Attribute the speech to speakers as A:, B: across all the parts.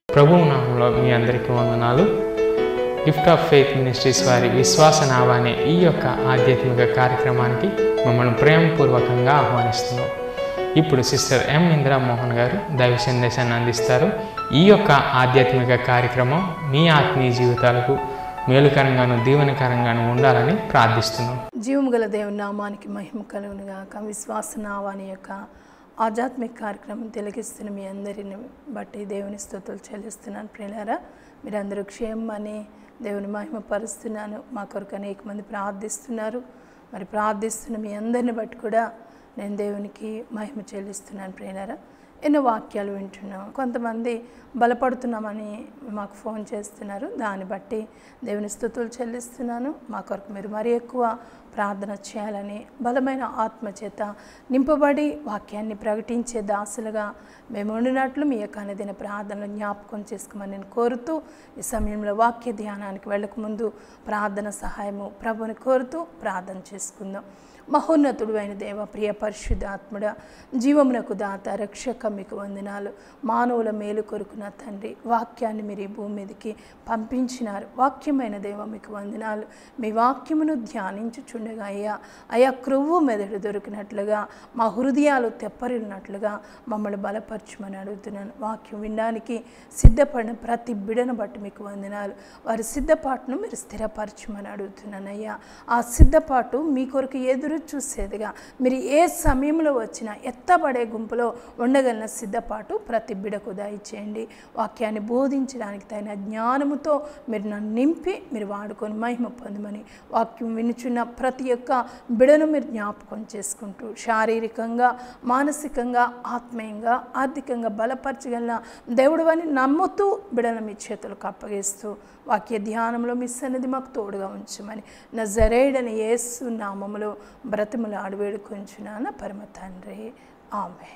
A: ప్రభువు నామంలో మీ అందరికీ వందనాలు గిఫ్ట్ ఆఫ్ ఫెయిత్ మినిస్ట్రీస్ వారి విశ్వాస నావ అనే ఈ యొక్క ఆధ్యాత్మిక కార్యక్రమానికి మమ్మల్ని ప్రేమపూర్వకంగా ఆహ్వానిస్తున్నాం ఇప్పుడు సిస్టర్ ఎం ఇందిరా మోహన్ గారు దైవ సందేశాన్ని అందిస్తారు ఈ యొక్క ఆధ్యాత్మిక కార్యక్రమం మీ ఆత్మీయ జీవితాలకు మేలుకరంగాను దీవెనకరంగాను ఉండాలని ప్రార్థిస్తున్నాం
B: జీవము గల దేవుని నామానికి మహిమ కలుగును గాక విశ్వాస నావాని యొక్క ఆధ్యాత్మిక కార్యక్రమం తిలకిస్తున్న మీ అందరిని బట్టి దేవుని స్థుతులు చెల్లిస్తున్నాను ప్రియులారా మీరందరూ క్షేమని దేవుని మహిమ పరుస్తున్నాను మా కొరకు అనేక మంది ప్రార్థిస్తున్నారు మరి ప్రార్థిస్తున్న మీ అందరిని బట్టి కూడా నేను దేవునికి మహిమ చెల్లిస్తున్నాను ప్రియులారా ఎన్నో వాక్యాలు వింటున్నాం కొంతమంది బలపడుతున్నామని మాకు ఫోన్ చేస్తున్నారు దాన్ని బట్టి దేవుని స్థుతులు చెల్లిస్తున్నాను మా కొరకు మీరు మరీ ఎక్కువ ప్రార్థన చేయాలని బలమైన ఆత్మచేత నింపబడి వాక్యాన్ని ప్రకటించే దాసులుగా మేము ఉండినట్లు మీ యొక్క అనుదిన ప్రార్థనలు జ్ఞాపకం చేసుకోమని నేను కోరుతూ ఈ సమయంలో వాక్య ధ్యానానికి వెళ్ళకముందు ప్రార్థన సహాయము ప్రభుని కోరుతూ ప్రార్థన చేసుకుందాం మహోన్నతుడు అయిన దేవ ప్రియ పరిశుద్ధాత్ముడ జీవమునకు దాత రక్షక మీకు వందనాలు మానవుల మేలు కొరుకున్న తండ్రి వాక్యాన్ని మీరు ఈ భూమి మీదకి పంపించినారు వాక్యమైన దేవ మీకు వందనాలు మీ వాక్యమును ధ్యానించుచుండగా అయ్యా అయా క్రొవ్వు మెదడు దొరికినట్లుగా మా హృదయాలు తెప్పరిల్లినట్లుగా మమ్మల్ని బలపరచమని అడుగుతున్నాను వాక్యం వినడానికి సిద్ధపడిన ప్రతి బిడను బట్టి మీకు వందనాలు వారి సిద్ధపాటును మీరు స్థిరపరచమని అడుగుతున్నాను అయ్యా ఆ సిద్ధపాటు మీ కొరకు ఎదురు చూసేదిగా మీరు ఏ సమయంలో వచ్చినా ఎత్తబడే గుంపులో ఉండగలిగిన సిద్ధపాటు ప్రతి బిడకు దయచేయండి వాక్యాన్ని బోధించడానికి తగిన జ్ఞానముతో మీరు నన్ను నింపి మీరు వాడుకొని మహిమ పొందమని వాక్యం వినుచున్న ప్రతి ఒక్క బిడను మీరు జ్ఞాపకం చేసుకుంటూ శారీరకంగా మానసికంగా ఆత్మీయంగా ఆర్థికంగా బలపరచగలిగిన దేవుడు అని నమ్ముతూ బిడను మీ చేతులకు అప్పగిస్తూ వాక్య ధ్యానంలో మీ సన్నిధి మాకు తోడుగా ఉంచమని నా జరేడని యేసు నామములో బ్రతిమలు ఆడవేడుకొంచున్నాన పరమ తండ్రి ఆమె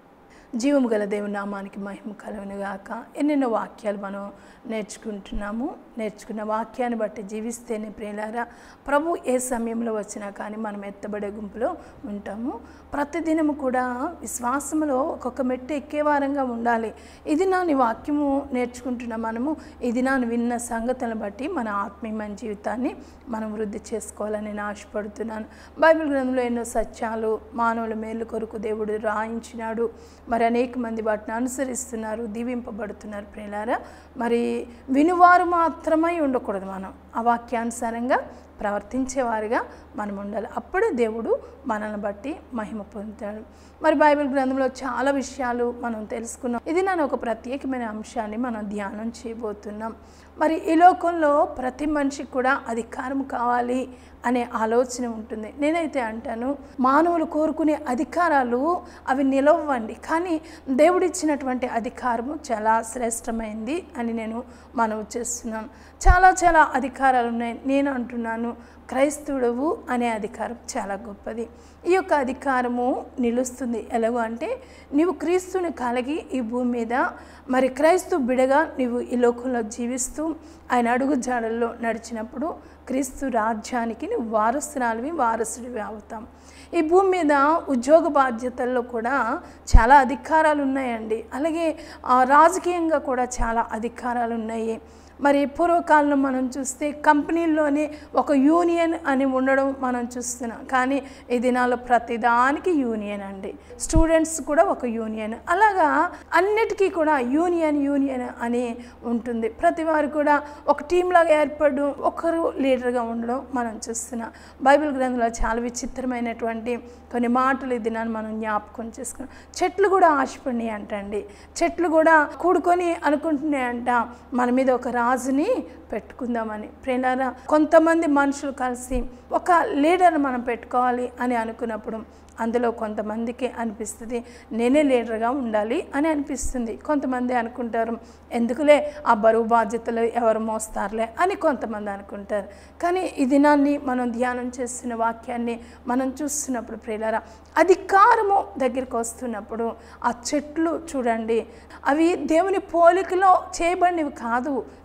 B: జీవము గల దేవుని నామానికి మహిమ కలుగునుగాక ఎన్నెన్నో వాక్యాలు మనం నేర్చుకుంటున్నాము నేర్చుకున్న వాక్యాన్ని బట్టి జీవిస్తేనే ప్రియులారా ప్రభు ఏ సమయంలో వచ్చినా కానీ మనం ఎత్తబడే గుంపులో ఉంటాము ప్రతిదినము కూడా విశ్వాసములో ఒక్కొక్క మెట్టు ఎక్కే వారంగా ఉండాలి ఇది నా నీ వాక్యము నేర్చుకుంటున్న మనము ఇది నా విన్న సంగతులను బట్టి మన ఆత్మీయమైన జీవితాన్ని మనం వృద్ధి చేసుకోవాలని నేను ఆశపడుతున్నాను బైబిల్ గ్రంథంలో ఎన్నో సత్యాలు మానవుల మేలు కొరకు దేవుడు రాయించినాడు మరి అనేక మంది వాటిని అనుసరిస్తున్నారు దీవింపబడుతున్నారు ప్రియులారా మరి వినువారు మాత్రమై ఉండకూడదు మనం ఆ వాక్యానుసారంగా ప్రవర్తించేవారిగా మనం ఉండాలి అప్పుడే దేవుడు మనల్ని బట్టి మహిమ పొందుతాడు మరి బైబిల్ గ్రంథంలో చాలా విషయాలు మనం తెలుసుకున్నాం ఇది నన్ను ఒక ప్రత్యేకమైన అంశాన్ని మనం ధ్యానం చేయబోతున్నాం మరి ఈ లోకంలో ప్రతి మనిషికి కూడా అధికారం కావాలి అనే ఆలోచన ఉంటుంది నేనైతే అంటాను మానవులు కోరుకునే అధికారాలు అవి నిలవండి కానీ దేవుడిచ్చినటువంటి అధికారము చాలా శ్రేష్టమైంది అని నేను మనవి చేస్తున్నాను చాలా చాలా అధికారాలు ఉన్నాయి నేను అంటున్నాను క్రైస్తవుడవు అనే అధికారం చాలా గొప్పది ఈ యొక్క అధికారము నిలుస్తుంది ఎలాగో అంటే నీవు క్రీస్తుని కలిగి ఈ భూమి మీద మరి క్రైస్తు బిడగా నీవు ఈ లోకంలో జీవిస్తూ ఆయన అడుగు జాడల్లో నడిచినప్పుడు క్రీస్తు రాజ్యానికి నువ్వు వారసురాలివి వారసుడివి అవుతాం ఈ భూమి మీద ఉద్యోగ బాధ్యతల్లో కూడా చాలా అధికారాలు ఉన్నాయండి అలాగే రాజకీయంగా కూడా చాలా అధికారాలు ఉన్నాయి మరి పూర్వకాలంలో మనం చూస్తే కంపెనీల్లోనే ఒక యూనియన్ అని ఉండడం మనం చూస్తున్నాం కానీ ఈ దినాల్లో ప్రతిదానికి యూనియన్ అండి స్టూడెంట్స్ కూడా ఒక యూనియన్ అలాగా అన్నిటికీ కూడా యూనియన్ యూనియన్ అని ఉంటుంది ప్రతి వారు కూడా ఒక టీంలాగా ఏర్పడడం ఒకరు లీడర్గా ఉండడం మనం చూస్తున్నాం బైబిల్ గ్రంథంలో చాలా విచిత్రమైనటువంటి కొన్ని మాటలు ఈ దినాన్ని మనం జ్ఞాపకం చేసుకున్నాం చెట్లు కూడా ఆశపడినాయి అంటండి చెట్లు కూడా కూడుకొని అనుకుంటున్నాయంట మన మీద ఒక రాజుని పెట్టుకుందామని ప్రేరణ కొంతమంది మనుషులు కలిసి ఒక లీడర్ మనం పెట్టుకోవాలి అని అనుకున్నప్పుడు అందులో కొంతమందికి అనిపిస్తుంది నేనే లీడర్గా ఉండాలి అని అనిపిస్తుంది కొంతమంది అనుకుంటారు ఎందుకులే ఆ బరువు బాధ్యతలు ఎవరు మోస్తారులే అని కొంతమంది అనుకుంటారు కానీ ఈ దినాన్ని మనం ధ్యానం చేస్తున్న వాక్యాన్ని మనం చూస్తున్నప్పుడు ప్రియులారా అధికారము దగ్గరికి వస్తున్నప్పుడు ఆ చెట్లు చూడండి అవి దేవుని పోలికలో చేయబడినవి కాదు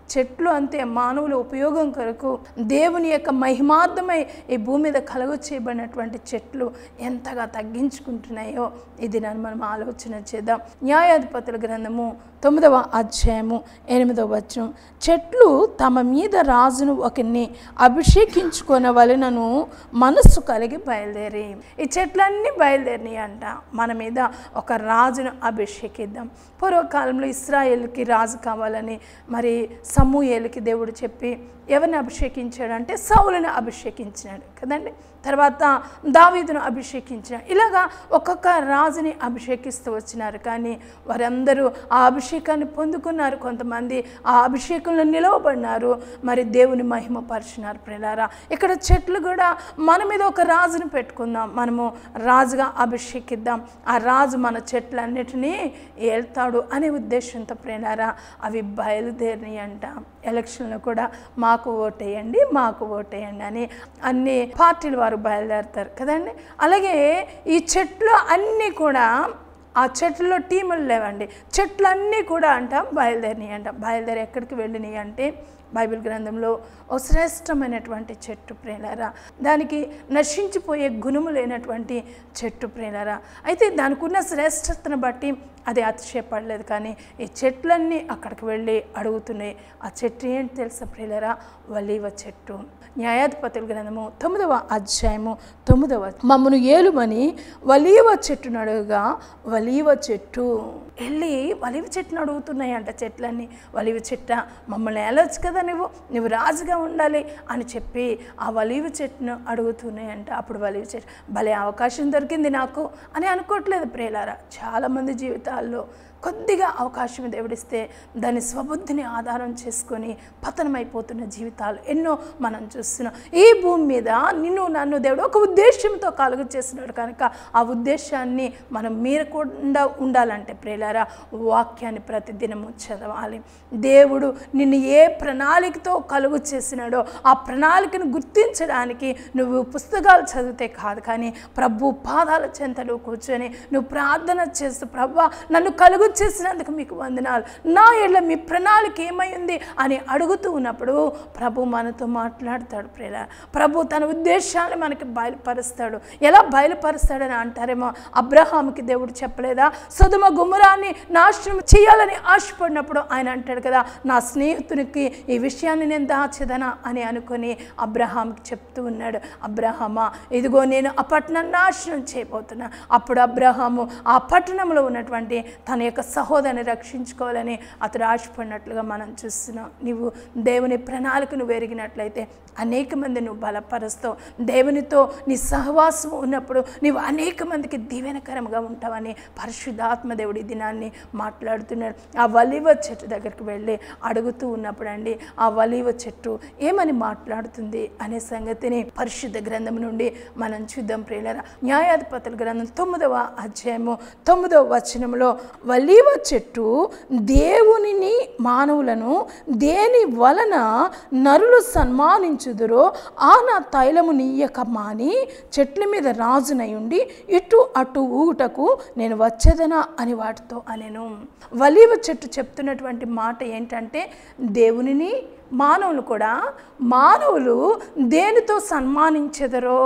B: చెట్లు అంతే మానవుల ఉపయోగం కొరకు దేవుని యొక్క మహిమార్థమై ఈ భూమి మీద కలుగు చేయబడినటువంటి చెట్లు ఎంతగా తగ్గించుకుంటున్నాయో ఇది నన్ను మనం ఆలోచన చేద్దాం న్యాయాధిపతుల గ్రంథము తొమ్మిదవ అధ్యాయము ఎనిమిదవ వచనం చెట్లు తమ మీద రాజును ఒకరిని అభిషేకించుకున్న వలనను మనస్సు కలిగి బయలుదేరి ఈ చెట్లన్నీ బయలుదేరినాయి అంట మన మీద ఒక రాజును అభిషేకిద్దాం పూర్వకాలంలో ఇస్రాయేల్కి రాజు కావాలని మరి సమూయేలుకి దేవుడు చెప్పి ఎవరిని అభిషేకించాడు అంటే సౌలుని అభిషేకించినాడు కదండి తర్వాత దావీదును అభిషేకించిన ఇలాగా ఒక్కొక్క రాజుని అభిషేకిస్తూ వచ్చినారు కానీ వారందరూ ఆ అభిషేకాన్ని పొందుకున్నారు కొంతమంది ఆ అభిషేకంలో నిలవబడినారు మరి దేవుని మహిమ పరిచినారు ప్రిలారా ఇక్కడ చెట్లు కూడా మన మీద ఒక రాజుని పెట్టుకుందాం మనము రాజుగా అభిషేకిద్దాం ఆ రాజు మన చెట్లన్నిటినీ ఏళ్తాడు అనే ఉద్దేశంతో ప్రిలారా అవి బయలుదేరినాయి అంట ఎలక్షన్లో కూడా మాకు ఓటేయండి మాకు ఓటేయండి అని అన్ని పార్టీల వారు బయలుదేరుతారు కదండి అలాగే ఈ చెట్లు అన్నీ కూడా ఆ చెట్లలో టీములు లేవండి చెట్లన్నీ కూడా అంట బయలుదేరినాయి అంట బయలుదేరి ఎక్కడికి వెళ్ళినాయి అంటే బైబిల్ గ్రంథంలో ఓ శ్రేష్టమైనటువంటి చెట్టు ప్రేలారా దానికి నశించిపోయే గుణము లేనటువంటి చెట్టు ప్రేలారా అయితే దానికి ఉన్న శ్రేష్టతను బట్టి అది అతిశయపడలేదు కానీ ఈ చెట్లన్నీ అక్కడికి వెళ్ళి అడుగుతున్నాయి ఆ చెట్టు ఏంటి తెలుసా ప్రియులరా వలీవ చెట్టు న్యాయాధిపతుల గ్రంథము తొమ్మిదవ అధ్యాయము తొమ్మిదవ మమ్మను ఏలుమని వలీవ చెట్టును అడుగుగా వలీవ చెట్టు వెళ్ళి వలివ చెట్టును అడుగుతున్నాయి అంట చెట్లన్నీ వలివ చెట్ట మమ్మల్ని ఏలొచ్చు కదా నువ్వు నువ్వు రాజుగా ఉండాలి అని చెప్పి ఆ వలివ చెట్టును అడుగుతున్నాయంట అప్పుడు వలివ చెట్టు భలే అవకాశం దొరికింది నాకు అని అనుకోవట్లేదు ప్రియులారా చాలామంది జీవితాల్లో కొద్దిగా అవకాశం దేవుడిస్తే దాని స్వబుద్ధిని ఆధారం చేసుకొని పతనమైపోతున్న జీవితాలు ఎన్నో మనం చూస్తున్నాం ఈ భూమి మీద నిన్ను నన్ను దేవుడు ఒక ఉద్దేశంతో కలుగు చేస్తున్నాడు కనుక ఆ ఉద్దేశాన్ని మనం మీరకుండా ఉండాలంటే ప్రేలారా వాక్యాన్ని ప్రతిదినము చదవాలి దేవుడు నిన్ను ఏ ప్రణాళికతో కలుగు చేసినాడో ఆ ప్రణాళికను గుర్తించడానికి నువ్వు పుస్తకాలు చదివితే కాదు కానీ ప్రభు పాదాల చెంతలో కూర్చొని నువ్వు ప్రార్థన చేస్తూ ప్రభు నన్ను కలుగు చేసినందుకు మీకు వందనాలు నా ఇళ్ళ మీ ప్రణాళిక ఏమైంది అని అడుగుతూ ఉన్నప్పుడు ప్రభు మనతో మాట్లాడతాడు ప్రేర ప్రభు తన ఉద్దేశాన్ని మనకి బయలుపరుస్తాడు ఎలా బయలుపరుస్తాడని అంటారేమో అబ్రహాంకి దేవుడు చెప్పలేదా సుధుమ గుమ్మరాన్ని నాశనం చేయాలని ఆశపడినప్పుడు ఆయన అంటాడు కదా నా స్నేహితునికి ఈ విషయాన్ని నేను దాచేదనా అని అనుకొని అబ్రహాంకి చెప్తూ ఉన్నాడు అబ్రహమా ఇదిగో నేను ఆ పట్టణం నాశనం చేయబోతున్నా అప్పుడు అబ్రహాము ఆ పట్టణంలో ఉన్నటువంటి తన యొక్క సహోదరిని రక్షించుకోవాలని అతడు ఆశపడినట్లుగా మనం చూస్తున్నాం నీవు దేవుని ప్రణాళికను వెరిగినట్లయితే అనేక మంది నువ్వు బలపరుస్తావు దేవునితో నీ సహవాసం ఉన్నప్పుడు నీవు అనేక మందికి దీవెనకరంగా ఉంటావని పరిశుద్ధాత్మ దేవుడి దినాన్ని మాట్లాడుతున్నాడు ఆ వలివ చెట్టు దగ్గరికి వెళ్ళి అడుగుతూ ఉన్నప్పుడు అండి ఆ వలివ చెట్టు ఏమని మాట్లాడుతుంది అనే సంగతిని పరిశుద్ధ గ్రంథం నుండి మనం చూద్దాం ప్రియులరా న్యాయాధిపతుల గ్రంథం తొమ్మిదవ అధ్యాయము తొమ్మిదవ వచనంలో వలీవ చెట్టు దేవునిని మానవులను దేని వలన నరులు సన్మానించుదురో ఆ నా తైలము నీయక మాని చెట్ల మీద రాజునై ఉండి ఇటు అటు ఊగుటకు నేను వచ్చేదనా అని వాటితో అనెను వలీవ చెట్టు చెప్తున్నటువంటి మాట ఏంటంటే దేవునిని మానవులు కూడా మానవులు దేనితో సన్మానించెదరో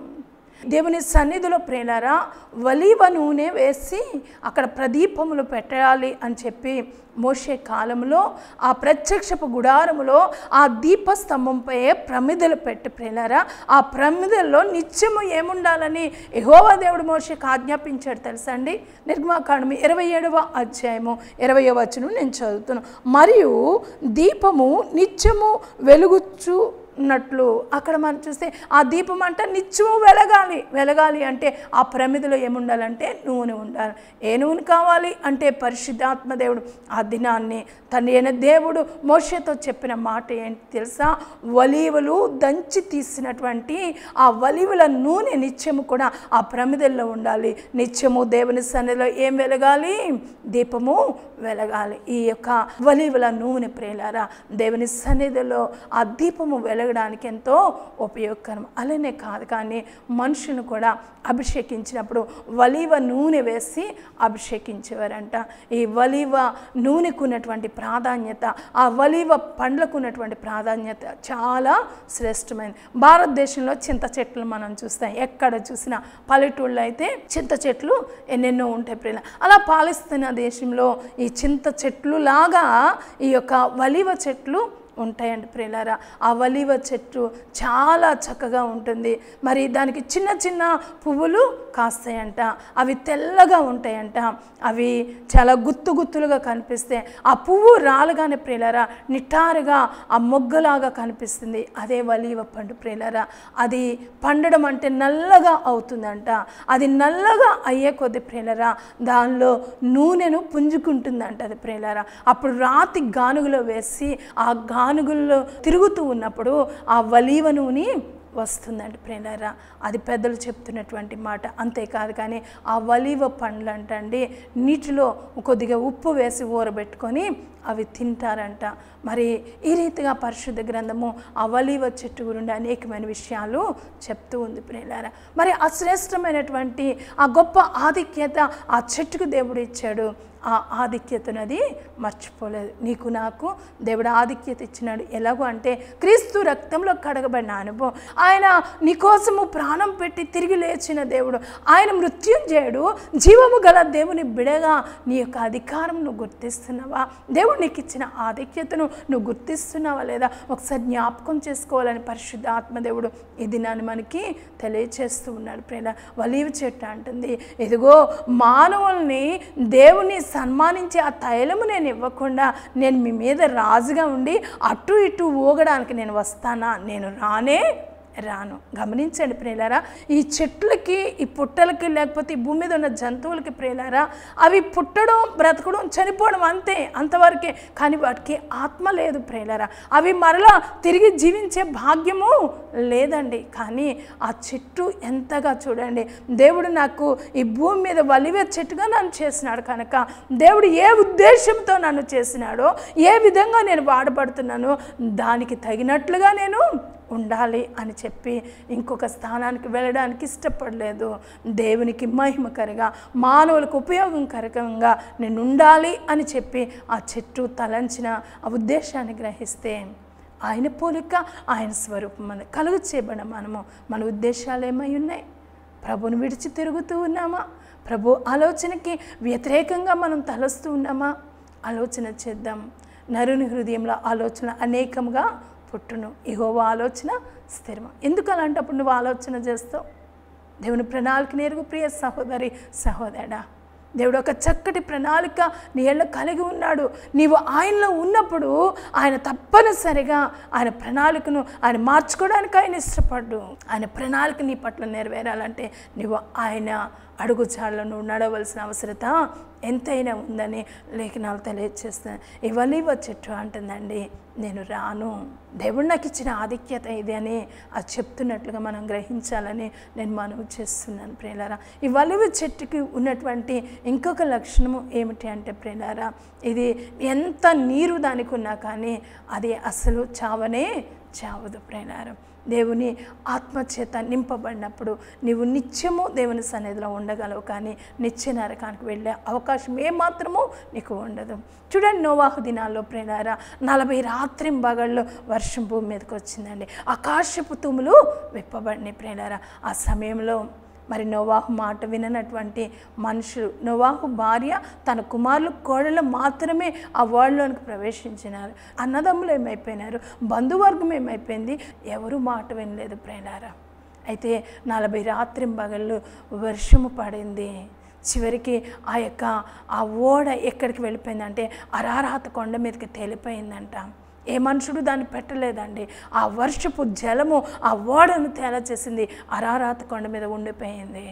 B: దేవుని సన్నిధిలో ప్రేలారా వలీవ నూనె వేసి అక్కడ ప్రదీపములు పెట్టాలి అని చెప్పి మోసే కాలంలో ఆ ప్రత్యక్షపు గుడారములో ఆ దీపస్తంభంపై ప్రమిదలు పెట్టి ప్రేలారా ఆ ప్రమిదల్లో నిత్యము ఏముండాలని యహోవా దేవుడు మోషేకి ఆజ్ఞాపించాడు తెలుసా అండి నిర్మాకాండమి ఇరవై ఏడవ అధ్యాయము ఇరవై వచనం నేను చదువుతున్నాను మరియు దీపము నిత్యము వెలుగుచు ఉన్నట్లు అక్కడ మనం చూస్తే ఆ దీపం అంటే నిత్యము వెలగాలి వెలగాలి అంటే ఆ ప్రమిదలో ఏముండాలంటే నూనె ఉండాలి ఏ నూనె కావాలి అంటే పరిశుద్ధాత్మ దేవుడు ఆ దినాన్ని తన అయిన దేవుడు మోషతో చెప్పిన మాట ఏంటి తెలుసా వలీవలు దంచి తీసినటువంటి ఆ వలీవుల నూనె నిత్యము కూడా ఆ ప్రమిదల్లో ఉండాలి నిత్యము దేవుని సన్నిధిలో ఏం వెలగాలి దీపము వెలగాలి ఈ యొక్క వలీవుల నూనె ప్రేలారా దేవుని సన్నిధిలో ఆ దీపము వెలగాలి వెలగడానికి ఎంతో ఉపయోగకరం అలానే కాదు కానీ మనుషుని కూడా అభిషేకించినప్పుడు వలీవ నూనె వేసి అభిషేకించేవారంట ఈ వలీవ నూనెకు ఉన్నటువంటి ప్రాధాన్యత ఆ వలీవ పండ్లకు ఉన్నటువంటి ప్రాధాన్యత చాలా శ్రేష్టమైనది భారతదేశంలో చింత చెట్లు మనం చూస్తాం ఎక్కడ చూసినా పల్లెటూళ్ళు అయితే చింత చెట్లు ఎన్నెన్నో ఉంటాయి ప్రియుల అలా పాలిస్తున్న దేశంలో ఈ చింత చెట్లు లాగా ఈ యొక్క వలివ చెట్లు ఉంటాయండి ప్రియులారా ఆ వలివ చెట్టు చాలా చక్కగా ఉంటుంది మరి దానికి చిన్న చిన్న పువ్వులు కాస్తాయంట అవి తెల్లగా ఉంటాయంట అవి చాలా గుత్తు గుత్తులుగా కనిపిస్తే ఆ పువ్వు రాలుగానే ప్రియులారా నిటారుగా ఆ మొగ్గలాగా కనిపిస్తుంది అదే వలివ పండు ప్రియులారా అది పండడం అంటే నల్లగా అవుతుందంట అది నల్లగా అయ్యే కొద్ది ప్రియులరా దానిలో నూనెను పుంజుకుంటుందంట అది ప్రియులరా అప్పుడు రాతి గానుగులో వేసి ఆ గానుగుల్లో తిరుగుతూ ఉన్నప్పుడు ఆ వలీవ నూనె వస్తుందండి ప్రేలరా అది పెద్దలు చెప్తున్నటువంటి మాట అంతేకాదు కానీ ఆ వలీవ పండ్లు అంటండి నీటిలో కొద్దిగా ఉప్పు వేసి ఊరబెట్టుకొని అవి తింటారంట మరి ఈ రీతిగా పరిశుద్ధ గ్రంథము ఆ వలీవ చెట్టు గురించి అనేకమైన విషయాలు చెప్తూ ఉంది ప్రియులారా మరి ఆ శ్రేష్టమైనటువంటి ఆ గొప్ప ఆధిక్యత ఆ చెట్టుకు దేవుడు ఇచ్చాడు ఆ ఆధిక్యతనది మర్చిపోలేదు నీకు నాకు దేవుడు ఆధిక్యత ఇచ్చినాడు ఎలాగో అంటే క్రీస్తు రక్తంలో కడగబడిన అనుభవం ఆయన నీకోసము ప్రాణం పెట్టి తిరిగి లేచిన దేవుడు ఆయన మృత్యుంజయుడు జీవము గల దేవుని బిడగా నీ యొక్క అధికారం నువ్వు గుర్తిస్తున్నావా దేవుడు నీకు ఇచ్చిన ఆధిక్యతను నువ్వు గుర్తిస్తున్నావా లేదా ఒకసారి జ్ఞాపకం చేసుకోవాలని పరిశుద్ధ ఆత్మదేవుడు ఈ దినాన్ని మనకి తెలియచేస్తూ ఉన్నాడు ప్రేమ వలీవ చెట్టు అంటుంది ఇదిగో మానవుల్ని దేవుని సన్మానించే ఆ తైలము నేను ఇవ్వకుండా నేను మీ మీద రాజుగా ఉండి అటు ఇటు ఊగడానికి నేను వస్తానా నేను రానే రాను గమనించండి ప్రియులారా ఈ చెట్లకి ఈ పుట్టలకి లేకపోతే ఈ భూమి మీద ఉన్న జంతువులకి ప్రియులారా అవి పుట్టడం బ్రతకడం చనిపోవడం అంతే అంతవరకే కానీ వాటికి ఆత్మ లేదు ప్రియులారా అవి మరలా తిరిగి జీవించే భాగ్యము లేదండి కానీ ఆ చెట్టు ఎంతగా చూడండి దేవుడు నాకు ఈ భూమి మీద వలివే చెట్టుగా నన్ను చేసినాడు కనుక దేవుడు ఏ ఉద్దేశంతో నన్ను చేసినాడో ఏ విధంగా నేను వాడబడుతున్నానో దానికి తగినట్లుగా నేను ఉండాలి అని చెప్పి ఇంకొక స్థానానికి వెళ్ళడానికి ఇష్టపడలేదు దేవునికి మహిమకరంగా మానవులకు ఉపయోగకరంగా నేను ఉండాలి అని చెప్పి ఆ చెట్టు తలంచిన ఆ ఉద్దేశాన్ని గ్రహిస్తే ఆయన పోలిక ఆయన స్వరూపం మన కలుగు చేయబడిన మనము మన ఉద్దేశాలు ఏమై ఉన్నాయి ప్రభుని విడిచి తిరుగుతూ ఉన్నామా ప్రభు ఆలోచనకి వ్యతిరేకంగా మనం తలస్తూ ఉన్నామా ఆలోచన చేద్దాం నరుని హృదయంలో ఆలోచన అనేకంగా పుట్టును ఇహోవ ఆలోచన స్థిరమ ఎందుకు అలాంటప్పుడు నువ్వు ఆలోచన చేస్తావు దేవుని ప్రణాళిక నేరుగు ప్రియ సహోదరి సహోదరా దేవుడు ఒక చక్కటి ప్రణాళిక నీ ఏళ్ళ కలిగి ఉన్నాడు నీవు ఆయనలో ఉన్నప్పుడు ఆయన తప్పనిసరిగా ఆయన ప్రణాళికను ఆయన మార్చుకోవడానికి ఆయన ఇష్టపడ్డు ఆయన ప్రణాళిక నీ పట్ల నెరవేరాలంటే నీవు ఆయన అడుగుజాడలో నువ్వు నడవలసిన అవసరత ఎంతైనా ఉందని లేఖనాలు తెలియజేస్తాను ఇవలీవ చెట్టు అంటుందండి నేను రాను దేవుడు నాకు ఇచ్చిన ఆధిక్యత ఇది అని అది చెప్తున్నట్లుగా మనం గ్రహించాలని నేను మనవి చేస్తున్నాను ప్రేలారా ఈ వలివ చెట్టుకి ఉన్నటువంటి ఇంకొక లక్షణము ఏమిటి అంటే ప్రేలారా ఇది ఎంత నీరు దానికి ఉన్నా కానీ అది అసలు చావనే చావదు ప్రేలారం దేవుని ఆత్మచేత నింపబడినప్పుడు నీవు నిత్యము దేవుని సన్నిధిలో ఉండగలవు కానీ నిత్య నరకానికి వెళ్ళే అవకాశం ఏమాత్రము నీకు ఉండదు చూడండి నోవాహు దినాల్లో ప్రేరారా నలభై రాత్రి బగళ్ళు వర్షం భూమి మీదకి వచ్చిందండి ఆకాశపు తుములు విప్పబడినాయి ప్రేరారా ఆ సమయంలో మరి నోవాహు మాట విననటువంటి మనుషులు నోవాహు భార్య తన కుమారులు కోడలు మాత్రమే ఆ వరల్డ్లోనికి ప్రవేశించినారు అన్నదమ్ములు ఏమైపోయినారు బంధువర్గం ఏమైపోయింది ఎవరు మాట వినలేదు ప్రేలారా అయితే నలభై రాత్రి పగళ్ళు వర్షము పడింది చివరికి ఆ యొక్క ఆ ఓడ ఎక్కడికి వెళ్ళిపోయిందంటే అరారాత కొండ మీదకి తేలిపోయిందంట ఏ మనుషుడు దాన్ని పెట్టలేదండి ఆ వర్షపు జలము ఆ ఓడను తేలా చేసింది అరారాత కొండ మీద ఉండిపోయింది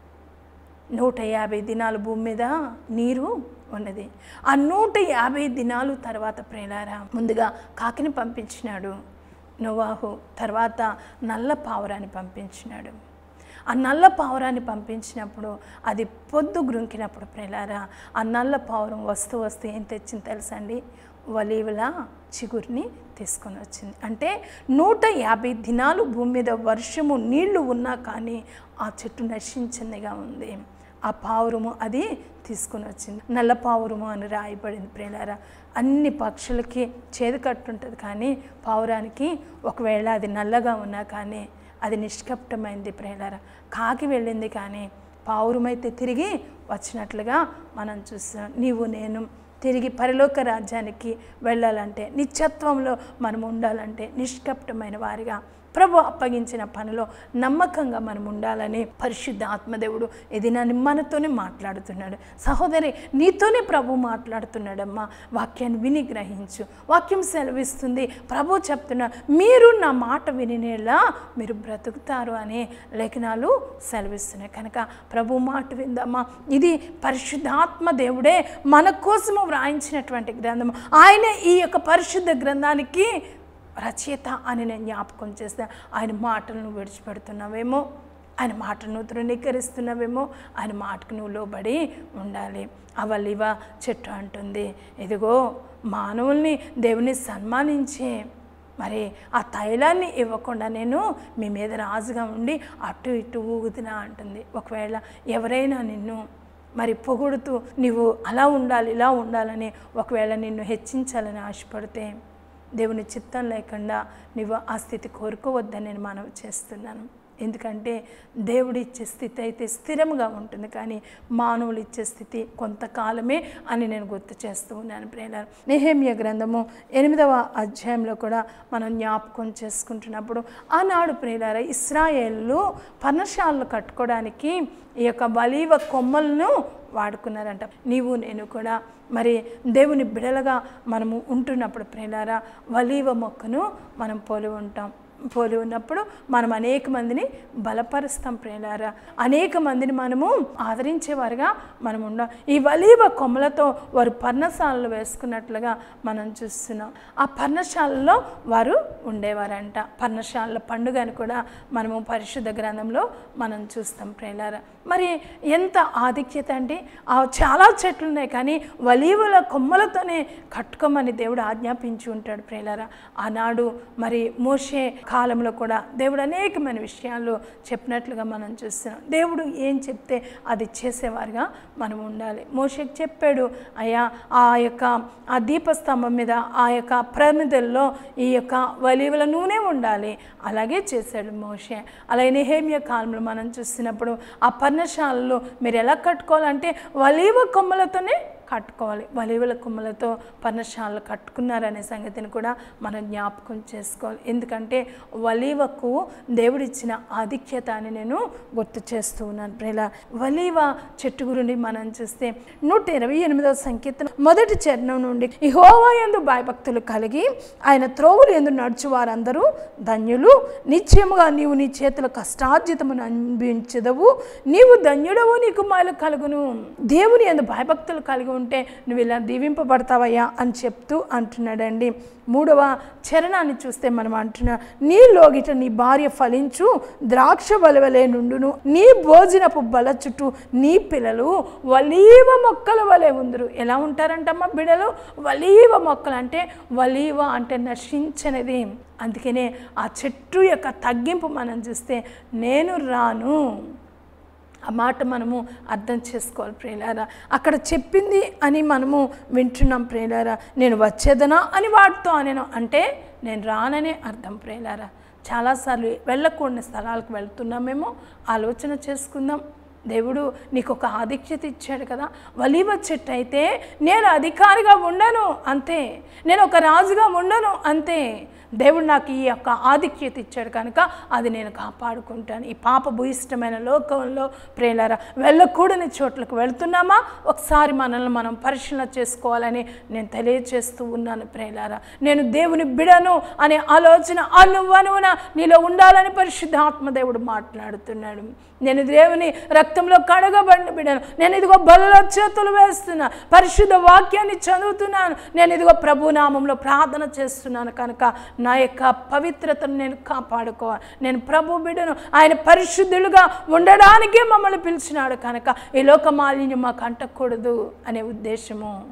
B: నూట యాభై దినాలు భూమి మీద నీరు ఉన్నది ఆ నూట యాభై దినాలు తర్వాత ప్రేలారా ముందుగా కాకిని పంపించినాడు నోవాహు తర్వాత నల్ల పావురాన్ని పంపించినాడు ఆ నల్ల పావురాన్ని పంపించినప్పుడు అది పొద్దు గ్రుంకినప్పుడు ప్రేలారా ఆ నల్ల పావురం వస్తూ వస్తూ ఏం తెచ్చింది తెలుసండి వలీవల చిగురిని తీసుకొని వచ్చింది అంటే నూట యాభై దినాలు భూమి మీద వర్షము నీళ్లు ఉన్నా కానీ ఆ చెట్టు నశించిందిగా ఉంది ఆ పావురము అది తీసుకొని వచ్చింది నల్ల పావురము అని రాయబడింది ప్రేలారా అన్ని పక్షులకి చేదు కట్టుంటుంది కానీ పావురానికి ఒకవేళ అది నల్లగా ఉన్నా కానీ అది నిష్కప్టమైంది ప్రేలారా కాకి వెళ్ళింది కానీ పావురమైతే తిరిగి వచ్చినట్లుగా మనం చూస్తున్నాం నీవు నేను తిరిగి పరలోక రాజ్యానికి వెళ్ళాలంటే నిత్యత్వంలో మనం ఉండాలంటే నిష్కప్టమైన వారిగా ప్రభు అప్పగించిన పనిలో నమ్మకంగా మనం ఉండాలని పరిశుద్ధ ఆత్మదేవుడు ఇది నన్ను మనతోనే మాట్లాడుతున్నాడు సహోదరి నీతోనే ప్రభు మాట్లాడుతున్నాడమ్మా వాక్యాన్ని విని గ్రహించు వాక్యం సెలవిస్తుంది ప్రభు చెప్తున్నా మీరు నా మాట వినేలా మీరు బ్రతుకుతారు అనే లేఖనాలు సెలవిస్తున్నాయి కనుక ప్రభు మాట విందమ్మా ఇది పరిశుద్ధాత్మ దేవుడే మన కోసము వ్రాయించినటువంటి గ్రంథం ఆయన ఈ యొక్క పరిశుద్ధ గ్రంథానికి రచయిత అని నేను జ్ఞాపకం చేస్తే ఆయన మాటలను విడిచిపెడుతున్నావేమో ఆయన మాటను తృణీకరిస్తున్నావేమో ఆయన మాటకు నువ్వు లోబడి ఉండాలి అవలివ చెట్టు అంటుంది ఇదిగో మానవుల్ని దేవుని సన్మానించే మరి ఆ తైలాన్ని ఇవ్వకుండా నేను మీ మీద రాజుగా ఉండి అటు ఇటు ఊగుతున్నా అంటుంది ఒకవేళ ఎవరైనా నిన్ను మరి పొగుడుతూ నీవు అలా ఉండాలి ఇలా ఉండాలని ఒకవేళ నిన్ను హెచ్చించాలని ఆశపడితే దేవుని చిత్తం లేకుండా నువ్వు ఆ స్థితి కోరుకోవద్దని నేను మనవి చేస్తున్నాను ఎందుకంటే దేవుడు ఇచ్చే స్థితి అయితే స్థిరంగా ఉంటుంది కానీ మానవులు ఇచ్చే స్థితి కొంతకాలమే అని నేను గుర్తు చేస్తూ ఉన్నాను ప్రేలారు నెహేమియ గ్రంథము ఎనిమిదవ అధ్యాయంలో కూడా మనం జ్ఞాపకం చేసుకుంటున్నప్పుడు ఆనాడు ప్రియులారా ఇస్రాయేళ్ళు పర్ణశాలలు కట్టుకోవడానికి ఈ యొక్క బలీవ కొమ్మలను వాడుకున్నారంట నీవు నేను కూడా మరి దేవుని బిడలుగా మనము ఉంటున్నప్పుడు ప్రియులారా వలీవ మొక్కను మనం పోలి ఉంటాం పోలి ఉన్నప్పుడు మనం అనేక మందిని బలపరుస్తాం ప్రియులారా అనేక మందిని మనము ఆదరించేవారుగా మనం ఉండాం ఈ వలీవ కొమ్మలతో వారు పర్ణశాలలు వేసుకున్నట్లుగా మనం చూస్తున్నాం ఆ పర్ణశాలలో వారు ఉండేవారంట పర్ణశాలల పండుగ అని కూడా మనము పరిశుద్ధ గ్రంథంలో మనం చూస్తాం ప్రియులారా మరి ఎంత ఆధిక్యత అంటే ఆ చాలా చెట్లు ఉన్నాయి కానీ వలీవల కొమ్మలతోనే కట్టుకోమని దేవుడు ఆజ్ఞాపించి ఉంటాడు ప్రియులారా ఆనాడు మరి మోషే కాలంలో కూడా దేవుడు అనేకమైన విషయాలు చెప్పినట్లుగా మనం చూస్తున్నాం దేవుడు ఏం చెప్తే అది చేసేవారుగా మనం ఉండాలి మోషేకి చెప్పాడు అయ్యా ఆ యొక్క ఆ దీపస్తంభం మీద ఆ యొక్క ప్రమిదల్లో ఈ యొక్క వలీవల నూనె ఉండాలి అలాగే చేశాడు మోషే అలాగే నెహేమియా కాలంలో మనం చూస్తున్నప్పుడు ఆ పర్ణశాలలో మీరు ఎలా కట్టుకోవాలంటే వలీవ కొమ్మలతోనే కట్టుకోవాలి వలీవల కొమ్మలతో పర్ణశాలలు కట్టుకున్నారనే సంగతిని కూడా మనం జ్ఞాపకం చేసుకోవాలి ఎందుకంటే వలీవకు దేవుడిచ్చిన ఆధిక్యత అని నేను గుర్తు చేస్తూ ఉన్నాను ప్రేల వలీవ చెట్టు గురించి మనం చూస్తే నూట ఇరవై ఎనిమిదవ సంకీర్తన మొదటి చరణం నుండి ఈ హోవా ఎందు భయభక్తులు కలిగి ఆయన త్రోవులు ఎందు నడుచు వారందరూ ధన్యులు నిశ్చయముగా నీవు నీ చేతుల కష్టార్జితమును అనిపించదవు నీవు ధన్యుడవు నీకు మాయలు కలుగును దేవుని ఎందు భయభక్తులు కలిగి ఉంటే నువ్వు ఇలా దీవింపబడతావయ్యా అని చెప్తూ అంటున్నాడండి మూడవ చరణాన్ని చూస్తే మనం అంటున్నా నీ లోగిట నీ భార్య ఫలించు ద్రాక్ష వలవలే నుండును నీ భోజనపు బల చుట్టూ నీ పిల్లలు వలీవ మొక్కల వలె ఉందరు ఎలా ఉంటారంటమ్మా బిడలు వలీవ మొక్కలు అంటే వలీవ అంటే నశించనిది అందుకనే ఆ చెట్టు యొక్క తగ్గింపు మనం చూస్తే నేను రాను ఆ మాట మనము అర్థం చేసుకోవాలి ప్రియులారా అక్కడ చెప్పింది అని మనము వింటున్నాం ప్రియులారా నేను వచ్చేదనా అని వాడుతో అనేను అంటే నేను రాననే అర్థం ప్రియులారా చాలాసార్లు వెళ్ళకూడని స్థలాలకు వెళ్తున్నామేమో ఆలోచన చేసుకుందాం దేవుడు నీకు ఒక ఆధిక్యత ఇచ్చాడు కదా వలీవ చెట్టు అయితే నేను అధికారిగా ఉండను అంతే నేను ఒక రాజుగా ఉండను అంతే దేవుడు నాకు ఈ యొక్క ఆధిక్యత ఇచ్చాడు కనుక అది నేను కాపాడుకుంటాను ఈ పాప భూయిష్టమైన లోకంలో ప్రేలారా వెళ్ళకూడని చోట్లకు వెళ్తున్నామా ఒకసారి మనల్ని మనం పరిశీలన చేసుకోవాలని నేను తెలియచేస్తూ ఉన్నాను ప్రేలారా నేను దేవుని బిడను అనే ఆలోచన అనువనువున నీలో ఉండాలని పరిశుద్ధ ఆత్మదేవుడు మాట్లాడుతున్నాడు నేను దేవుని రక్తంలో కడగబడిన బిడను నేను ఇదిగో బలలో చేతులు వేస్తున్నా పరిశుద్ధ వాక్యాన్ని చదువుతున్నాను నేను ఇదిగో ప్రభునామంలో ప్రార్థన చేస్తున్నాను కనుక నా యొక్క పవిత్రతను నేను కాపాడుకోవాలి నేను ప్రభు బిడ్డను ఆయన పరిశుద్ధులుగా ఉండడానికే మమ్మల్ని పిలిచినాడు కనుక ఈ లోక మాలిన్యం మాకు అంటకూడదు అనే ఉద్దేశము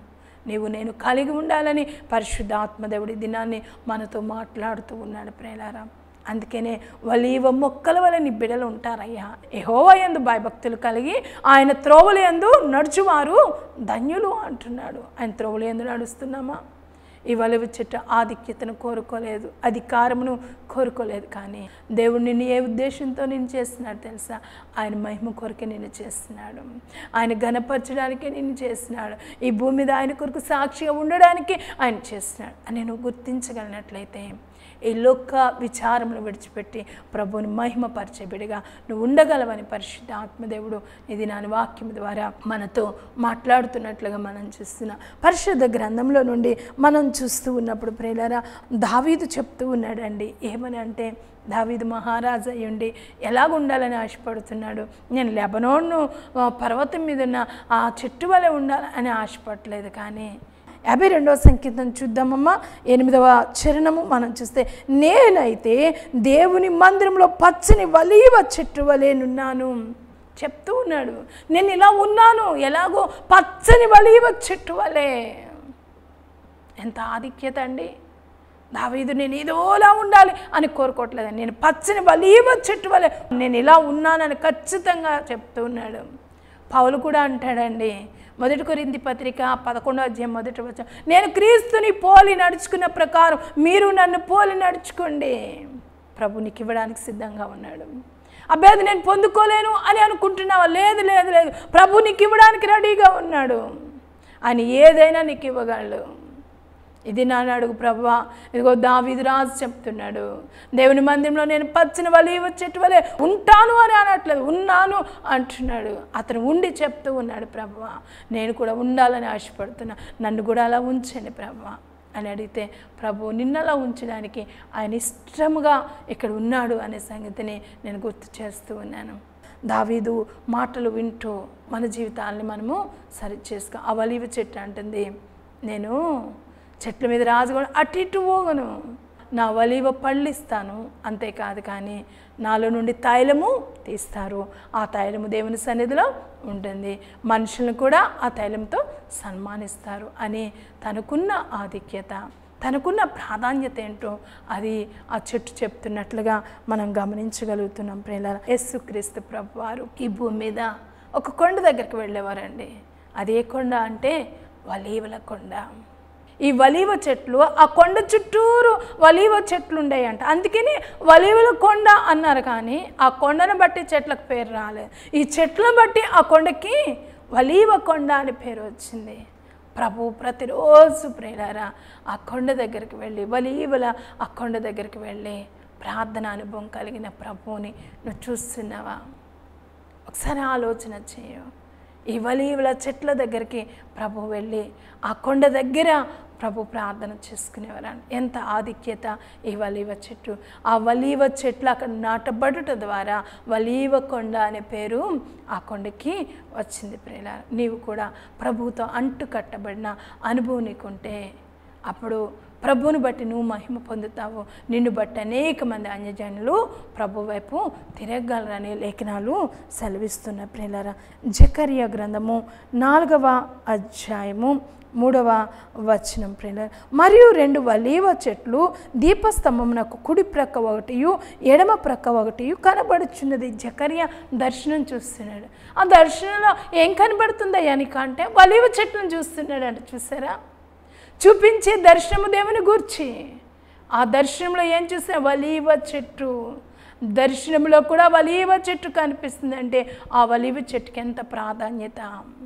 B: నీవు నేను కలిగి ఉండాలని పరిశుద్ధాత్మదేవుడి దినాన్ని మనతో మాట్లాడుతూ ఉన్నాడు ప్రేలారా అందుకనే వలీవ మొక్కల వల్ల నీ బిడలు ఉంటారయ్యా ఎహోవ ఎందు భయభక్తులు కలిగి ఆయన త్రోవల ఎందు నడుచువారు ధన్యులు అంటున్నాడు ఆయన త్రోవల ఎందు నడుస్తున్నామా ఈ వలివ చెట్టు ఆధిక్యతను కోరుకోలేదు అధికారమును కోరుకోలేదు కానీ దేవుడు నిన్ను ఏ ఉద్దేశంతో నేను చేస్తున్నాడు తెలుసా ఆయన మహిమ కొరకే నిన్ను చేస్తున్నాడు ఆయన ఘనపరచడానికే నిన్ను చేస్తున్నాడు ఈ భూమి మీద ఆయన కొరకు సాక్షిగా ఉండడానికి ఆయన చేస్తున్నాడు అని నువ్వు గుర్తించగలిగినట్లయితే ఈ లోక విచారములు విడిచిపెట్టి ప్రభువుని మహిమపరిచే బిడిగా నువ్వు ఉండగలవని పరిశుద్ధ ఆత్మదేవుడు ఇది నా వాక్యం ద్వారా మనతో మాట్లాడుతున్నట్లుగా మనం చూస్తున్నాం పరిశుద్ధ గ్రంథంలో నుండి మనం చూస్తూ ఉన్నప్పుడు ప్రేలరా దావీదు చెప్తూ ఉన్నాడండి ఏమని అంటే దావీదు మహారాజు అయ్యుండి ఎలాగ ఉండాలని ఆశపడుతున్నాడు నేను లెబనోన్ను ఆ, పర్వతం మీద ఉన్న ఆ చెట్టు వలె ఉండాలని ఆశపడలేదు కానీ యాభై రెండవ సంకీర్తన చూద్దామమ్మా ఎనిమిదవ చరణము మనం చూస్తే నేనైతే దేవుని మందిరంలో పచ్చని వలీవ చెట్టు వలేనున్నాను చెప్తూ ఉన్నాడు నేను ఇలా ఉన్నాను ఎలాగో పచ్చని వలీవ చెట్టు వలే ఎంత ఆధిక్యత అండి దావీదు నేను ఏదోలా ఉండాలి అని కోరుకోవట్లేదు నేను పచ్చని వలీవ చెట్టు వలె నేను ఇలా ఉన్నానని ఖచ్చితంగా చెప్తూ ఉన్నాడు పౌలు కూడా అంటాడండి మొదటి కొరింది పత్రిక పదకొండో అధ్యాయం మొదటి వచ్చా నేను క్రీస్తుని పోలి నడుచుకున్న ప్రకారం మీరు నన్ను పోలి నడుచుకోండి ప్రభు నీకు ఇవ్వడానికి సిద్ధంగా ఉన్నాడు అభ్యర్థి నేను పొందుకోలేను అని అనుకుంటున్నావా లేదు లేదు లేదు ప్రభు నీకు ఇవ్వడానికి రెడీగా ఉన్నాడు ఆయన ఏదైనా నీకు ఇవ్వగలడు ఇది నా అడుగు ప్రభువా ఇదిగో దావీదు రాజు చెప్తున్నాడు దేవుని మందిరంలో నేను పచ్చని వలి చెట్టు వలె ఉంటాను అని అనట్లేదు ఉన్నాను అంటున్నాడు అతను ఉండి చెప్తూ ఉన్నాడు ప్రభువా నేను కూడా ఉండాలని ఆశపడుతున్నా నన్ను కూడా అలా ఉంచండి ప్రభువా అని అడిగితే ప్రభు నిన్నలా ఉంచడానికి ఆయన ఇష్టముగా ఇక్కడ ఉన్నాడు అనే సంగతిని నేను గుర్తు చేస్తూ ఉన్నాను దావీదు మాటలు వింటూ మన జీవితాలని మనము సరి చేసుకో ఆ వలివ చెట్టు అంటుంది నేను చెట్ల మీద రాజు కూడా అటు ఇటు పోగను నా వలివ పళ్ళిస్తాను అంతేకాదు కానీ నాలో నుండి తైలము తీస్తారు ఆ తైలము దేవుని సన్నిధిలో ఉంటుంది మనుషులను కూడా ఆ తైలంతో సన్మానిస్తారు అని తనకున్న ఆధిక్యత తనకున్న ప్రాధాన్యత ఏంటో అది ఆ చెట్టు చెప్తున్నట్లుగా మనం గమనించగలుగుతున్నాం ప్రేల యేసుక్రీస్తు ప్రభు వారు ఈ భూమి మీద ఒక కొండ దగ్గరికి వెళ్ళేవారండి అదే కొండ అంటే వలీవల కొండ ఈ వలీవ చెట్లు ఆ కొండ చుట్టూరు వలీవ చెట్లు ఉండేయంట అందుకని వలీవల కొండ అన్నారు కానీ ఆ కొండను బట్టి చెట్లకు పేరు రాలేదు ఈ చెట్లను బట్టి ఆ కొండకి వలీవ కొండ అని పేరు వచ్చింది ప్రభు ప్రతిరోజు ప్రేరారా ఆ కొండ దగ్గరికి వెళ్ళి వలీవల ఆ కొండ దగ్గరికి వెళ్ళి ప్రార్థన అనుభవం కలిగిన ప్రభువుని నువ్వు చూస్తున్నావా ఒకసారి ఆలోచన చేయు ఈ వలీవల చెట్ల దగ్గరికి ప్రభు వెళ్ళి ఆ కొండ దగ్గర ప్రభు ప్రార్థన చేసుకునేవారు ఎంత ఆధిక్యత ఈ వలీవ చెట్టు ఆ వలీవ చెట్లు అక్కడ నాటబడుట ద్వారా వలీవ కొండ అనే పేరు ఆ కొండకి వచ్చింది ప్రేల నీవు కూడా ప్రభుతో అంటు కట్టబడిన అనుభవం నీకుంటే అప్పుడు ప్రభువుని బట్టి నువ్వు మహిమ పొందుతావు నిన్ను బట్టి అనేక మంది అన్యజనులు ప్రభు వైపు తిరగలరని లేఖనాలు సెలవిస్తున్న ప్రియులారా జకర్య గ్రంథము నాలుగవ అధ్యాయము మూడవ వచనం ప్రియుల మరియు రెండు వలీవ చెట్లు దీపస్తంభమునకు కుడి ప్రక్క ఒకటియు ఎడమ ప్రక్క ఒకటియు కనబడుచున్నది జకర్య దర్శనం చూస్తున్నాడు ఆ దర్శనంలో ఏం కనబడుతుందయ్యా నీకు అంటే వలీవ చెట్లను చూస్తున్నాడు అంటే చూసారా చూపించే దర్శనము దేవుని గూర్చి ఆ దర్శనంలో ఏం చూసా వలీవ చెట్టు దర్శనంలో కూడా వలీవ చెట్టు కనిపిస్తుంది అంటే ఆ వలీవ చెట్టుకి ఎంత ప్రాధాన్యత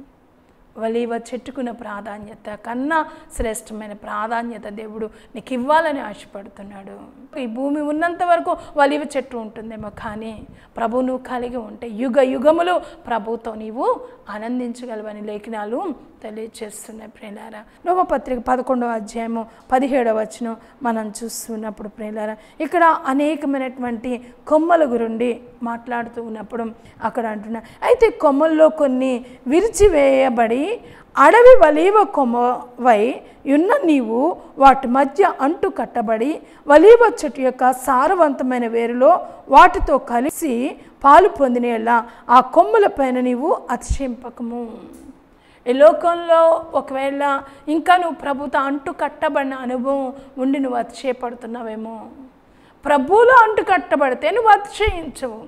B: వలీవ చెట్టుకున్న ప్రాధాన్యత కన్నా శ్రేష్టమైన ప్రాధాన్యత దేవుడు నీకు ఇవ్వాలని ఆశపడుతున్నాడు ఈ భూమి ఉన్నంత వరకు వలీవ చెట్టు ఉంటుందేమో కానీ ప్రభు నువ్వు కలిగి ఉంటే యుగ యుగములు ప్రభుతో నీవు ఆనందించగలవని లేఖనాలు తెలియచేస్తున్నాయి ప్రేలారా రోమపత్రిక పదకొండవ అధ్యాయము పదిహేడవ వచనం మనం చూస్తున్నప్పుడు ప్రేలారా ఇక్కడ అనేకమైనటువంటి కొమ్మల గురుండి మాట్లాడుతూ ఉన్నప్పుడు అక్కడ అంటున్నా అయితే కొమ్మల్లో కొన్ని విరిచివేయబడి అడవి వలీవ కొమ్మవై ఉన్న నీవు వాటి మధ్య అంటు కట్టబడి వలీవ చెట్టు యొక్క సారవంతమైన వేరులో వాటితో కలిసి పాలు పొందినేలా ఆ కొమ్మల పైన నీవు అతిశయింపకము ఈ లోకంలో ఒకవేళ ఇంకా నువ్వు ప్రభుతో అంటు కట్టబడిన అనుభవం ఉండి నువ్వు అతిశయపడుతున్నావేమో ప్రభువులో అంటు కట్టబడితే నువ్వు అతిశయించవు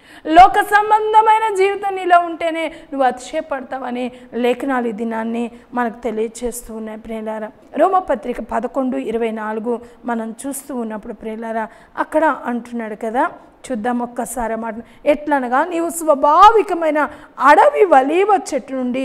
B: లోక సంబంధమైన జీవితం నీలో ఉంటేనే నువ్వు అతిశయపడతావని లేఖనాలు ఈ దినాన్ని మనకు తెలియచేస్తూ ఉన్నాయి ప్రియులారా రోమపత్రిక పదకొండు ఇరవై నాలుగు మనం చూస్తూ ఉన్నప్పుడు ప్రియులారా అక్కడ అంటున్నాడు కదా చూద్దాం ఒక్కసారి మాట ఎట్లనగా నీవు స్వాభావికమైన అడవి వలీవ చెట్టు నుండి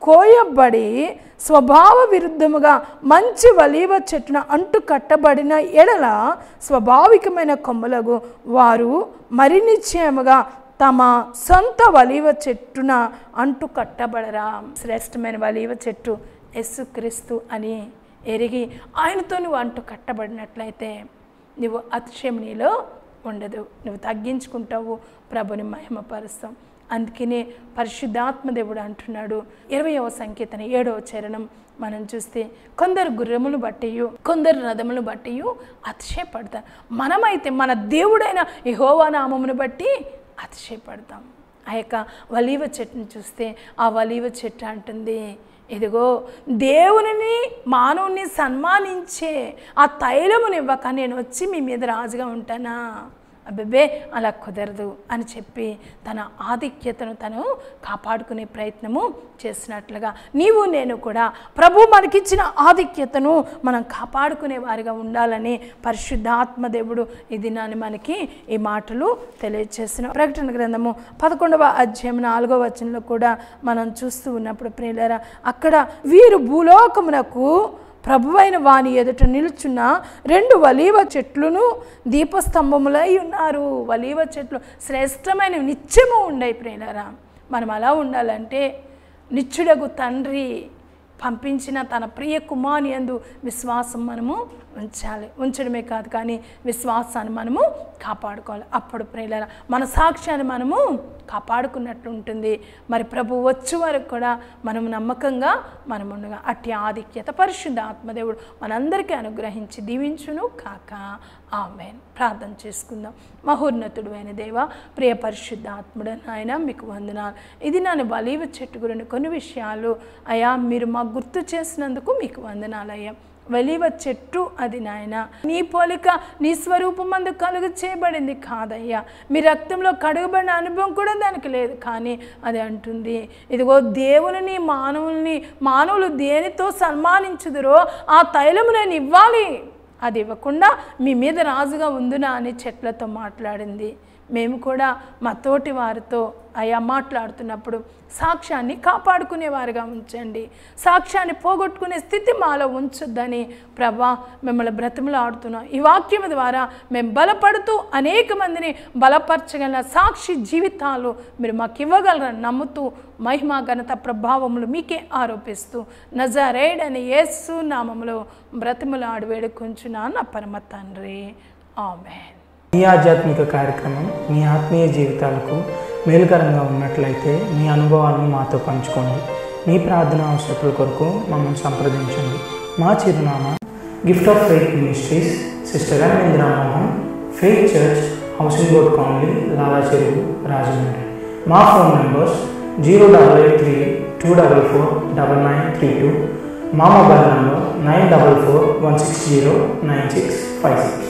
B: కోయబడి స్వభావ విరుద్ధముగా మంచి వలీవ చెట్టున అంటు కట్టబడిన ఎడల స్వాభావికమైన కొమ్మలకు వారు మరి నిశ్చయముగా తమ సొంత వలీవ చెట్టున అంటు కట్టబడరా శ్రేష్టమైన వలీవ చెట్టు యేసుక్రీస్తు అని ఎరిగి ఆయనతో నువ్వు అంటు కట్టబడినట్లయితే నువ్వు అతిశయం నీలో ఉండదు నువ్వు తగ్గించుకుంటావు ప్రభుని మహిమపరుస్తాం అందుకనే పరిశుద్ధాత్మ దేవుడు అంటున్నాడు ఇరవయవ సంకీర్తన ఏడవ చరణం మనం చూస్తే కొందరు గుర్రములు బట్టి కొందరు రథములు బట్టి అతిశయపడతారు మనమైతే మన దేవుడైన యెహోవా నామమును బట్టి అతిశయపడతాం ఆ యొక్క వలీవ చెట్టును చూస్తే ఆ వలీవ చెట్టు అంటుంది ఇదిగో దేవునిని మానవుని సన్మానించే ఆ తైలమునివ్వక నేను వచ్చి మీ మీద రాజుగా ఉంటానా అబ్బే అలా కుదరదు అని చెప్పి తన ఆధిక్యతను తను కాపాడుకునే ప్రయత్నము చేసినట్లుగా నీవు నేను కూడా ప్రభు మనకిచ్చిన ఆధిక్యతను మనం కాపాడుకునే వారిగా ఉండాలని పరిశుద్ధాత్మ దేవుడు ఈ దినాన్ని మనకి ఈ మాటలు తెలియజేసిన ప్రకటన గ్రంథము పదకొండవ అధ్యాయం నాలుగవ వచనంలో కూడా మనం చూస్తూ ఉన్నప్పుడు ప్రియులరా అక్కడ వీరు భూలోకమునకు ప్రభువైన వాని ఎదుట నిల్చున్న రెండు వలీవ చెట్లును దీపస్తంభములై ఉన్నారు వలీవ చెట్లు శ్రేష్టమైన నిత్యము ఉండయి ప్రియులరా మనం అలా ఉండాలంటే నిత్యుడగు తండ్రి పంపించిన తన ప్రియ కుమాని యందు విశ్వాసం మనము ఉంచాలి ఉంచడమే కాదు కానీ విశ్వాసాన్ని మనము కాపాడుకోవాలి అప్పుడు ప్రియులరా మన సాక్ష్యాన్ని మనము కాపాడుకున్నట్టు ఉంటుంది మరి ప్రభు వచ్చే వరకు కూడా మనం నమ్మకంగా మనం ఉండగా అట్టి ఆధిక్యత పరిశుద్ధ ఆత్మదేవుడు మనందరికీ అనుగ్రహించి దీవించును కాక ఆమెన్ ప్రార్థన చేసుకుందాం మహోన్నతుడు అయిన దేవ ప్రియ పరిశుద్ధ ఆత్ముడు ఆయన మీకు వందనాలు ఇది నన్ను బలీవ చెట్టు గురించి కొన్ని విషయాలు అయా మీరు మాకు గుర్తు చేసినందుకు మీకు వందనాలు అయ్యా వలివ చెట్టు అది నాయన నీ పోలిక నీ స్వరూపం అందు కలుగు చేయబడింది కాదయ్యా మీ రక్తంలో కడుగబడిన అనుభవం కూడా దానికి లేదు కానీ అది అంటుంది ఇదిగో దేవుని మానవుల్ని మానవులు దేనితో సన్మానించుదురో ఆ తైలము నేను ఇవ్వాలి అది ఇవ్వకుండా మీ మీద రాజుగా ఉందునా అని చెట్లతో మాట్లాడింది మేము కూడా మా తోటి వారితో అయా మాట్లాడుతున్నప్పుడు సాక్ష్యాన్ని కాపాడుకునేవారుగా ఉంచండి సాక్ష్యాన్ని పోగొట్టుకునే స్థితి మాలో ఉంచొద్దని ప్రభా మిమ్మల్ని బ్రతిమలు ఆడుతున్నాం ఈ వాక్యం ద్వారా మేము బలపడుతూ అనేక మందిని బలపరచగల సాక్షి జీవితాలు మీరు మాకు ఇవ్వగలరని నమ్ముతూ మహిమ ఘనత ప్రభావములు మీకే ఆరోపిస్తూ నజరేడ్ అని యేసు నామములో బ్రతిమలు ఆడి వేడుకొంచున్నాను నా పరమ తండ్రి ఆమెన్
A: ఈ ఆధ్యాత్మిక కార్యక్రమం మీ ఆత్మీయ జీవితాలకు మేలుకరంగా ఉన్నట్లయితే మీ అనుభవాలను మాతో పంచుకోండి మీ ప్రార్థన అవసరతల కొరకు మమ్మల్ని సంప్రదించండి మా చిరునామా gift of faith ministries sister Ramohan faith church housing board colony Lala Cheruvu Rajahmundry మా phone numbers zero double eight three two double four double nine three two మా mobile number nine double four one six zero nine six five six